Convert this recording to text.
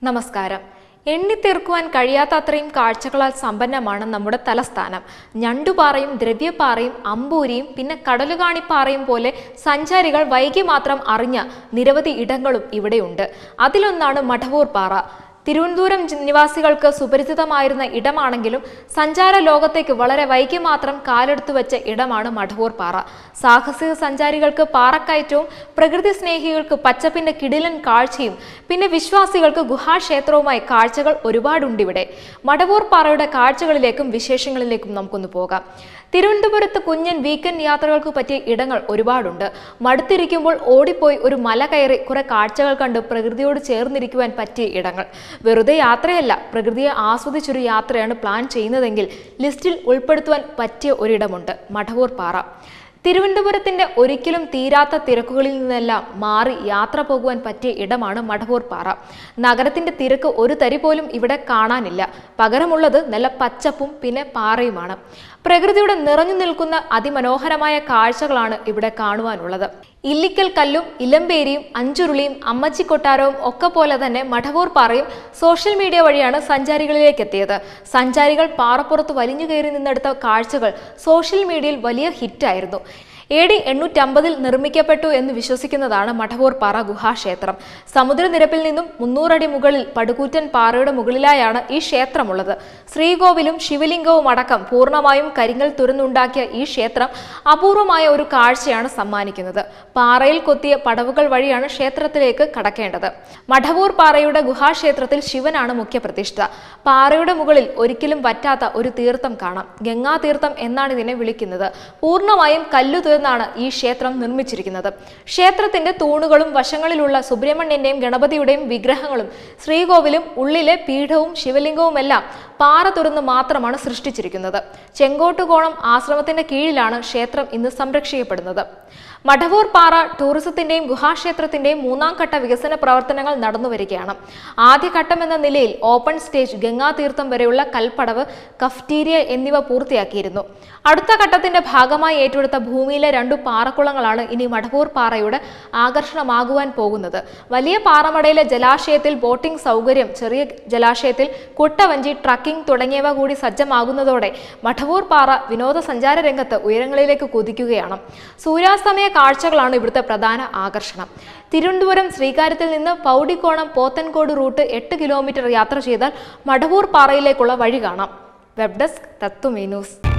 നമസ്കാരം എണ്ണിത്തീർക്കുവാൻ കഴിയാത്ത അത്രയും കാഴ്ചകളാൽ സമ്പന്നമാണ് നമ്മുടെ തലസ്ഥാനം ഞണ്ടുപാറയും ദ്രവ്യപ്പാറയും അമ്പൂരിയും പിന്നെ കടലുകാണിപ്പാറയും പോലെ സഞ്ചാരികൾ വൈകി മാത്രം അറിഞ്ഞ നിരവധി ഇടങ്ങളും ഇവിടെയുണ്ട് അതിലൊന്നാണ് മഠവൂർ പാറ തിരുവനന്തപുരം ജി- നിവാസികൾക്ക് സുപരിചിതമായിരുന്ന ഇടമാണെങ്കിലും സഞ്ചാര ലോകത്തേക്ക് വളരെ വൈകി മാത്രം കാലെടുത്തു വെച്ച ഇടമാണ് മഠവൂർ പാറ സാഹസിക സഞ്ചാരികൾക്ക് പാറക്കയറ്റവും പ്രകൃതി സ്നേഹികൾക്ക് പച്ചപ്പിന്റെ കിടിലൻ കാഴ്ചയും പിന്നെ വിശ്വാസികൾക്ക് ഗുഹാക്ഷേത്രവുമായി കാഴ്ചകൾ ഒരുപാടുണ്ട് ഇവിടെ മടവൂർ പാറയുടെ കാഴ്ചകളിലേക്കും വിശേഷങ്ങളിലേക്കും നമുക്കൊന്ന് പോകാം തിരുവനന്തപുരത്ത് കുഞ്ഞൻ വീക്കെൻഡ് യാത്രകൾക്ക് പറ്റിയ ഇടങ്ങൾ ഒരുപാടുണ്ട് മടുത്തിരിക്കുമ്പോൾ ഓടിപ്പോയി ഒരു മല കയറി കുറെ കാഴ്ചകൾ കണ്ട് പ്രകൃതിയോട് ചേർന്നിരിക്കുവാൻ പറ്റിയ ഇടങ്ങൾ വെറുതെ യാത്രയല്ല പ്രകൃതിയെ ആസ്വദിച്ചൊരു യാത്രയാണ് പ്ലാൻ ചെയ്യുന്നതെങ്കിൽ ലിസ്റ്റിൽ ഉൾപ്പെടുത്തുവാൻ പറ്റിയ ഒരിടമുണ്ട് മഠവൂർ പാറ തിരുവനന്തപുരത്തിന്റെ ഒരിക്കലും തീരാത്ത തിരക്കുകളിൽ നിന്നെല്ലാം മാറി യാത്ര പോകുവാൻ പറ്റിയ ഇടമാണ് മഠവൂർ പാറ നഗരത്തിന്റെ തിരക്ക് ഒരു തരി പോലും ഇവിടെ കാണാനില്ല പകരമുള്ളത് നല്ല പച്ചപ്പും പിന്നെ പാറയുമാണ് പ്രകൃതിയുടെ നിറഞ്ഞു നിൽക്കുന്ന അതിമനോഹരമായ കാഴ്ചകളാണ് ഇവിടെ കാണുവാനുള്ളത് ഇല്ലിക്കൽ കല്ലും ഇലമ്പേരിയും അഞ്ചുരുളിയും അമ്മച്ചി കൊട്ടാരവും ഒക്കെ പോലെ തന്നെ മഠവൂർ പാറയും സോഷ്യൽ മീഡിയ വഴിയാണ് സഞ്ചാരികളിലേക്ക് എത്തിയത് സഞ്ചാരികൾ പാറപ്പുറത്ത് വലിഞ്ഞു കയറി നിന്നെടുത്ത കാഴ്ചകൾ സോഷ്യൽ മീഡിയയിൽ വലിയ ഹിറ്റായിരുന്നു എ ഡി എണ്ണൂറ്റമ്പതിൽ നിർമ്മിക്കപ്പെട്ടു എന്ന് വിശ്വസിക്കുന്നതാണ് മഠവൂർ പാറ ഗുഹാക്ഷേത്രം സമുദ്രനിരപ്പിൽ നിന്നും മുന്നൂറടി മുകളിൽ പടുകൂറ്റൻ പാറയുടെ മുകളിലായാണ് ഈ ക്ഷേത്രമുള്ളത് ശ്രീകോവിലും ശിവലിംഗവും അടക്കം പൂർണ്ണമായും കരിങ്കൽ തുറന്നുണ്ടാക്കിയ ഈ ക്ഷേത്രം അപൂർവമായ ഒരു കാഴ്ചയാണ് സമ്മാനിക്കുന്നത് പാറയിൽ കൊത്തിയ പടവുകൾ വഴിയാണ് ക്ഷേത്രത്തിലേക്ക് കടക്കേണ്ടത് മഠവൂർ പാറയുടെ ഗുഹാക്ഷേത്രത്തിൽ ശിവനാണ് മുഖ്യപ്രതിഷ്ഠ പാറയുടെ മുകളിൽ ഒരിക്കലും വറ്റാത്ത ഒരു തീർത്ഥം കാണാം ഗംഗാ തീർത്ഥം എന്നാണ് ഇതിനെ വിളിക്കുന്നത് പൂർണ്ണമായും കല്ലു തീർന്നാണ് ഈ ക്ഷേത്രം നിർമ്മിച്ചിരിക്കുന്നത് ക്ഷേത്രത്തിന്റെ തൂണുകളും വശങ്ങളിലുള്ള സുബ്രഹ്മണ്യന്റെയും ഗണപതിയുടെയും വിഗ്രഹങ്ങളും ശ്രീകോവിലും ഉള്ളിലെ പീഠവും ശിവലിംഗവുമെല്ലാം പാറ തുറന്ന് മാത്രമാണ് സൃഷ്ടിച്ചിരിക്കുന്നത് ചെങ്കോട്ടുകോണം ആശ്രമത്തിന്റെ കീഴിലാണ് ക്ഷേത്രം ഇന്ന് സംരക്ഷിക്കപ്പെടുന്നത് മഠവൂർ പാറ ടൂറിസത്തിന്റെയും ഗുഹാക്ഷേത്രത്തിന്റെയും മൂന്നാം ഘട്ട വികസന പ്രവർത്തനങ്ങൾ നടന്നു വരികയാണ് ആദ്യഘട്ടം എന്ന നിലയിൽ ഓപ്പൺ സ്റ്റേജ് ഗംഗാതീർത്ഥം വരെയുള്ള കൽപ്പടവ് കഫ്റ്റീരിയ എന്നിവ പൂർത്തിയാക്കിയിരുന്നു അടുത്ത ഘട്ടത്തിന്റെ ഭാഗമായി ഏറ്റെടുത്ത ഭൂമിയിലെ രണ്ടു പാറക്കുളങ്ങളാണ് ഇനി മഠവൂർ പാറയുടെ ആകർഷണമാകുവാൻ പോകുന്നത് വലിയ പാറമടയിലെ ജലാശയത്തിൽ ബോട്ടിംഗ് സൗകര്യം ചെറിയ ജലാശയത്തിൽ കുട്ടവഞ്ചി ട്രക്കിംഗ് തുടങ്ങിയവ കൂടി സജ്ജമാകുന്നതോടെ മഠവൂർ പാറ വിനോദസഞ്ചാര രംഗത്ത് ഉയരങ്ങളിലേക്ക് കുതിക്കുകയാണ് സൂര്യാസ്തമയ കാഴ്ചകളാണ് ഇവിടുത്തെ പ്രധാന ആകർഷണം തിരുവനന്തപുരം ശ്രീകാര്യത്തിൽ നിന്ന് പൗടിക്കോണം പോത്തൻകോട് റൂട്ട് എട്ട് കിലോമീറ്റർ യാത്ര ചെയ്താൽ മഠവൂർ പാറയിലേക്കുള്ള വഴി കാണാം വെബ് ഡെസ്ക് തത്വമീ ന്യൂസ്